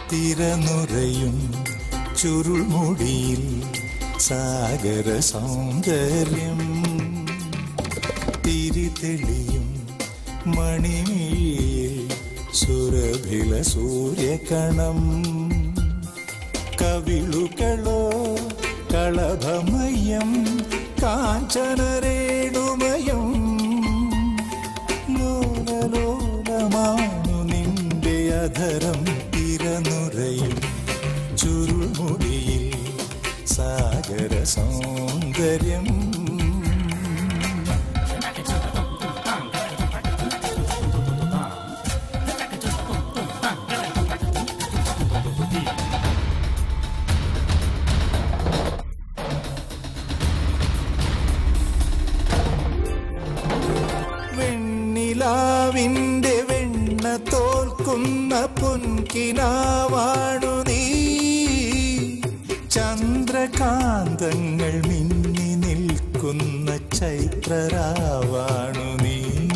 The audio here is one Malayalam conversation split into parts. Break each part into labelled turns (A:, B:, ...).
A: തിരനുറയും ചുരുൾമുടിയിൽ സാഗര സൗന്ദര്യം തിരിതെളിയും മണിമിഴിയിൽ സുരഭില സൂര്യകണം കവിളുകളോ കളഭമയം കാഞ്ചനരേണുമയം ലോലലോലമാണു നിന്റെ അധരം തിരനുറയും ചുരുൾമുടിയിൽ സാഗര സൗന്ദര്യം വെണ്ണിലാവിന്റെ വെണ്ണ തോൽക്കുന്ന പൊൻകിനാവാണു നീ ചന്ദ്രകാന്തങ്ങൾ മിന്നി നിൽക്കുന്ന ചൈത്രരാവാണു നീ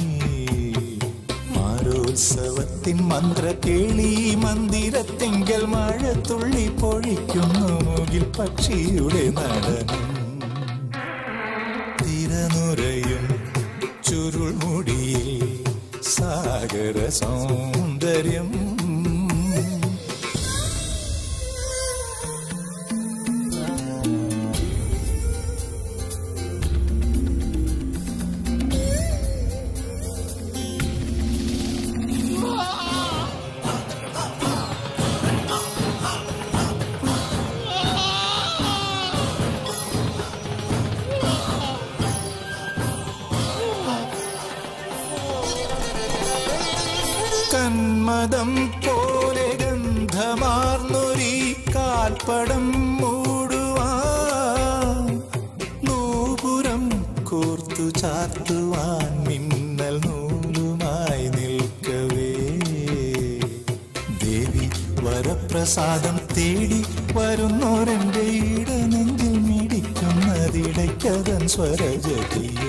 A: മാരോത്സവത്തിൻ മന്ത്രകേളി മന്ദിരത്തിങ്കൽ മഴ തുള്ളി പൊഴിക്കുന്നു മുകിൽ പക്ഷിയുടെ നടനം തിരനുറയും ചുരുൾമുടിയിൽ സാഗര സൗന്ദര്യം കന്മദം പോലെ ഗന്ധമാർന്നൊരീ കാൽപ്പടം മൂടുവാൻ നൂപുരം കോർത്തു ചാർത്തുവാൻ മിന്നൽ നൂലുമായി നിൽക്കവേ ദേവി വരപ്രസാദം തേടി വരുന്നോരെന്റെ ഇടനെഞ്ചിൽ മിടിക്കുന്നതിടയ്ക്കതൻ സ്വരജതിയോ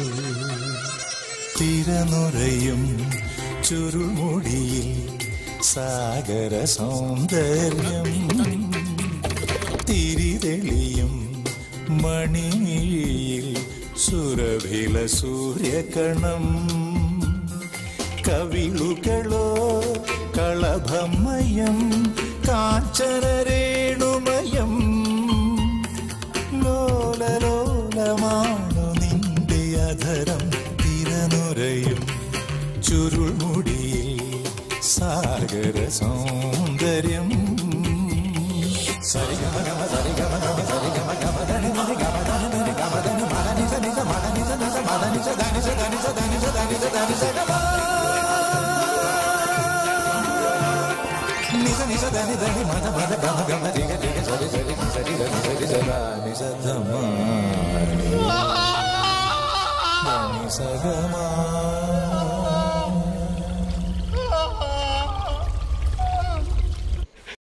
A: തിരനുറയും ചുരുൾമുടിയിൽ സാഗര സൗന്ദര്യം തിരിതെളിയും മണിയിൽ സുരഭില സൂര്യകണം കവിളുകളോ കളഭമയം കാഞ്ചനരേണുമയം ലോലലോലമാണു നിന്റെ അധരം തിരനുറയും ചുരുൾമുടിയിൽ സാഗര സൗന്ദര്യം സരിഗമ സരിഗമ സരിഗമ ഗമ ധനി ധനി ഗമ ധനി ധനി ഗമ ധനി മദ നിസ നിസ മദ നിസ നിസ മദ നിസ ധനി സ ധനി സ ധനി സ ധനി സ ധനി സ ഗമ നിസ നിസ ധനി ധനി മദ മദ ഗമ ഗമ രിഗ രിഗ സരി സരി സരി ധനി സരി സ ധനി സ ധമ ധനി സ ഗമ